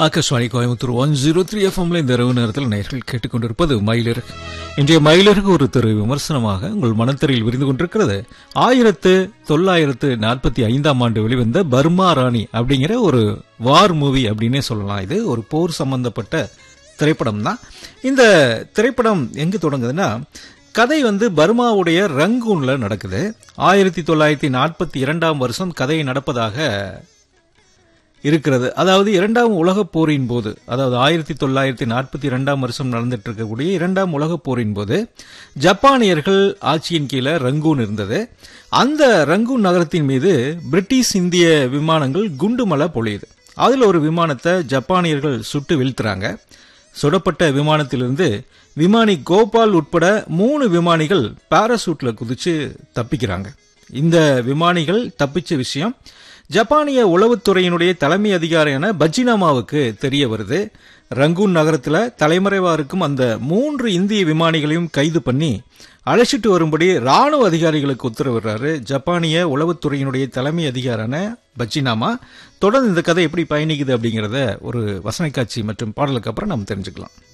Akashvani Coimbatore one zero three எஃப்எம்ல இந்த இரவு நேரத்தில் நேர்கள் கேட்டுக்கொண்டிருப்பது மயிலிறகு இன்றைய மயிலிறகு ஒரு திரு விமர்சனமாக உங்கள் மனத்தரையில் விரிந்து கொண்டிருக்கிறது ஆயிரத்து தொள்ளாயிரத்து நாற்பத்தி ஐந்தாம் ஆண்டு வெளிவந்த பர்மா ராணி அப்படிங்கிற ஒரு வார் மூவி அப்படின்னே சொல்லலாம் இது ஒரு போர் சம்பந்தப்பட்ட திரைப்படம் தான் இந்த திரைப்படம் எங்கு தொடங்குதுன்னா கதை வந்து பர்மாவுடைய ரங்கூன்ல நடக்குது ஆயிரத்தி தொள்ளாயிரத்தி நாற்பத்தி இரண்டாம் வருஷம் கதை நடப்பதாக இருக்கிறது அதாவது இரண்டாம் உலகப் போரின் போது அதாவது ஆயிரத்தி தொள்ளாயிரத்தி நாற்பத்தி இரண்டாம் வருஷம் நடந்துட்டு இருக்கக்கூடிய இரண்டாம் உலகப் போரின் போது ஜப்பானியர்கள் ஆட்சியின் கீழே ரங்கூன் இருந்தது அந்த ரங்கூன் நகரத்தின் மீது பிரிட்டிஷ் இந்திய விமானங்கள் குண்டுமலை பொழியுது அதில் ஒரு விமானத்தை ஜப்பானியர்கள் சுட்டு வீழ்த்துறாங்க சுடப்பட்ட விமானத்திலிருந்து விமானி கோபால் உட்பட மூணு விமானிகள் பாராசூட்ல குதிச்சு தப்பிக்கிறாங்க இந்த விமானிகள் தப்பிச்ச விஷயம் ஜப்பானிய உளவுத்துறையினுடைய தலைமை அதிகாரியான பஜினாமாவுக்கு தெரிய வருது ரங்கூன் நகரத்துல தலைமறைவா இருக்கும் அந்த மூன்று இந்திய விமானிகளையும் கைது பண்ணி அழைச்சிட்டு வரும்படி ராணுவ அதிகாரிகளுக்கு உத்தரவிடுறாரு ஜப்பானிய உளவுத்துறையினுடைய தலைமை அதிகாரான பச்சினாமா தொடர்ந்து இந்த கதை எப்படி பயணிக்குது அப்படிங்கறத ஒரு வசன காட்சி மற்றும் பாடலுக்கு அப்புறம் நம்ம தெரிஞ்சுக்கலாம்